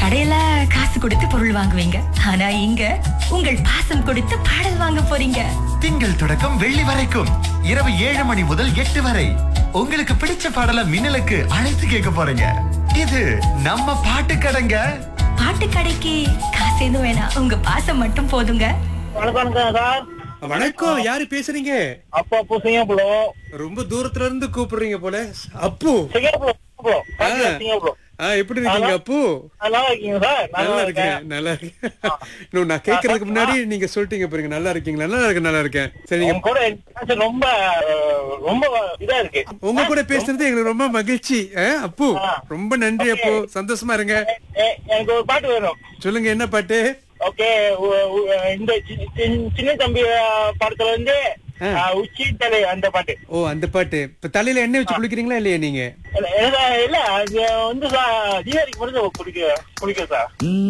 கடையில காசு கொடுத்து பொருள் வாங்குவீங்க ஆனா இங்க உங்கள் பாசம் கொடுத்து பாடல் வாங்க போறீங்க திங்கள் தொடக்கம் வெள்ளி வரைக்கும் இரவு ஏழு மணி முதல் எட்டு வரை உங்களுக்கு பிடிச்ச பாடல மின்னலுக்கு அழைத்து கேட்க போறீங்க இது நம்ம பாட்டு கடைங்க பாட்டு கடைக்கு காசு எதுவும் வேணாம் உங்க பாசம் மட்டும் போதுங்க வணக்கம் சார் வணக்கம் யாரு பேசுறீங்க அப்பா அப்போ சிங்கப்பூர் ரொம்ப தூரத்துல இருந்து கூப்பிடுறீங்க போல அப்பு சிங்கப்பூர் சிங்கப்பூர் ஆ. சிங்கப்பூர் ஆ, எப்படி இருக்கீங்க அப்பு நல்லா இருக்கீங்க சார் நல்லா இருக்கேன் நல்லா இருக்கேன் இன்னும் நான் கேக்குறதுக்கு முன்னாடி நீங்க சொல்லிட்டீங்க பாருங்க நல்லா இருக்கீங்களா நல்லா இருக்கேன் நல்லா இருக்கேன் சரி நீங்க உங்க கூட எனக்கு ரொம்ப அஹ், ரொம்ப இதா இருக்கு உங்க கூட பேசுறது எங்களுக்கு ரொம்ப மகிழ்ச்சி ஆ, அப்பு ஆ. ரொம்ப நன்றி அப்பு சந்தோஷமா இருங்க எ- எனக்கு ஒரு பாட்டு வேணும் சொல்லுங்க என்ன பாட்டு ஓகே இந்த சி- சி- சின்ன தம்பி அஹ், படத்துல வந்து ஆ. அஹ், உச்சி தலை அந்த பாட்டு ஓ அந்த பாட்டு இப்ப தலையில எண்ணெய் வச்சு குளிக்கிறீங்களா இல்லையா நீங்க இல்ல, எனக்கு இல்ல அது வந்து சார் தீபாவளிக்கு மட்டும் குடிக்க குடிக்க சார்